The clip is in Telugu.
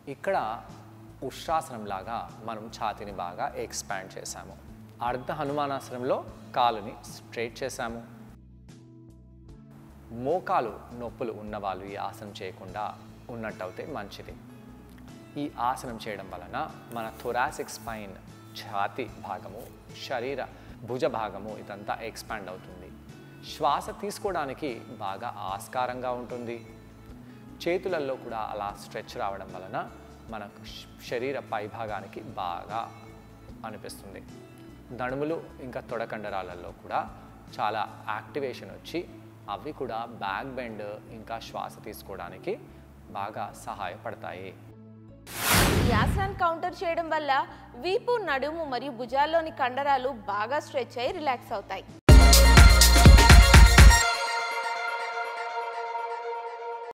ఇక్కడ ఉష్ట్రాసనం లాగా మనం ఛాతీని బాగా ఎక్స్పాండ్ చేశాము అర్ధ హనుమానాసనంలో కాలుని స్ట్రైట్ చేశాము మోకాలు నొప్పులు ఉన్నవాళ్ళు ఈ ఆసనం చేయకుండా ఉన్నట్టయితే మంచిది ఈ ఆసనం చేయడం వలన మన థొరాసిక్ స్పైన్ ఛాతి భాగము శరీర భుజ భాగము ఇదంతా ఎక్స్పాండ్ అవుతుంది శ్వాస తీసుకోవడానికి బాగా ఆస్కారంగా ఉంటుంది చేతులలో కూడా అలా స్ట్రెచ్ రావడం వలన మనకు శ- శరీర పైభాగానికి బాగా అనిపిస్తుంది నడుములు ఇంకా తొడకండరాలలో కూడా చాలా యాక్టివేషన్ వచ్చి అవి కూడా బ్యాక్ బెండ్ ఇంకా శ్వాస తీసుకోవడానికి బాగా సహాయపడతాయి ఈ ఆసనాన్ని కౌంటర్ చేయడం వల్ల వీపు నడుము మరియు భుజాల్లోని కండరాలు బాగా స్ట్రెచ్ అయ్యి రిలాక్స్ అవుతాయి